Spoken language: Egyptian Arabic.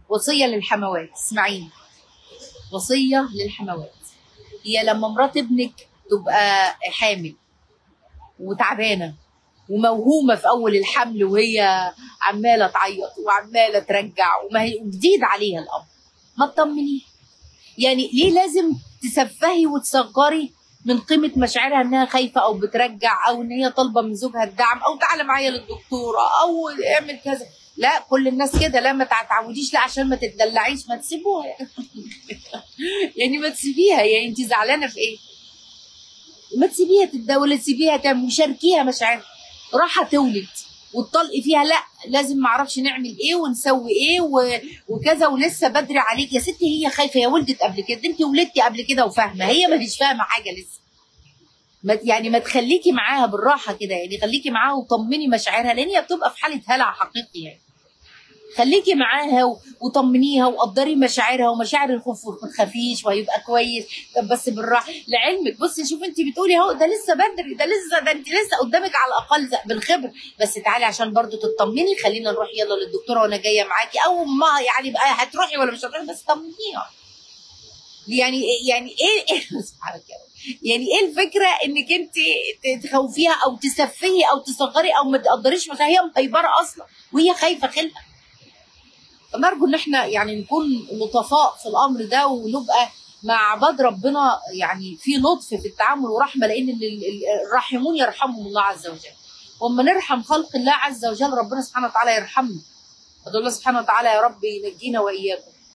وصيه للحموات اسمعيني وصيه للحموات هي لما مرات ابنك تبقى حامل وتعبانه وموهومه في اول الحمل وهي عماله تعيط وعماله ترجع وما هي جديد عليها الامر ما تطمنيها يعني ليه لازم تسفهي وتصغري من قيمه مشاعرها انها خايفه او بترجع او ان هي طالبه من زوجها الدعم او تعالى معايا للدكتوره او اعمل كذا لا كل الناس كده لا ما تعوديش لا عشان ما تتدلعيش ما تسيبوها يعني ما تسيبيها يعني انت زعلانه في ايه ما تسيبيها تتداول تسيبيها تعمل شاركيها مشاعرها راحه تولد وتطلقي فيها لا لازم ما اعرفش نعمل ايه ونسوي ايه و... وكذا ولسه بدري عليك يا ستي هي خايفه هي ولدت قبل كده انت ولدتي قبل كده وفاهمه هي ما هيش فاهمه حاجه لسه ما يعني ما تخليكي معاها بالراحه كده يعني خليكي معاها وطمني مشاعرها لان هي بتبقى في حاله هلع حقيقي يعني خليكي معاها و- وطمنيها وقدري مشاعرها ومشاعر الخوف ما تخافيش وهيبقى كويس طب بس بالراحه لعلمك بصي شوفي انت بتقولي اهو ده لسه بدري ده لسه ده انت لسه قدامك على الاقل ز- بالخبره بس تعالي عشان برضو تطمني خلينا نروح يلا للدكتوره وانا جايه معاكي او ما يعني بقى هتروحي ولا مش هتروحي بس طمنيها يعني يعني ايه إيه- سبحانك يا رب يعني ايه الفكره انك انت ت- تخوفيها او تسفهي او تصغري او ما تقدريش مشاعرها هي مهيبره اصلا وهي خايفه خلقه نرجو ان احنا يعني نكون لطفاء في الامر ده ونبقى مع عباد ربنا يعني في لطف في التعامل ورحمه لان ال- ال- الراحمون يرحمهم الله عز وجل واما نرحم خلق الله عز وجل ربنا سبحانه وتعالى يرحمنا ادعو الله سبحانه وتعالى يا رب ينجينا واياكم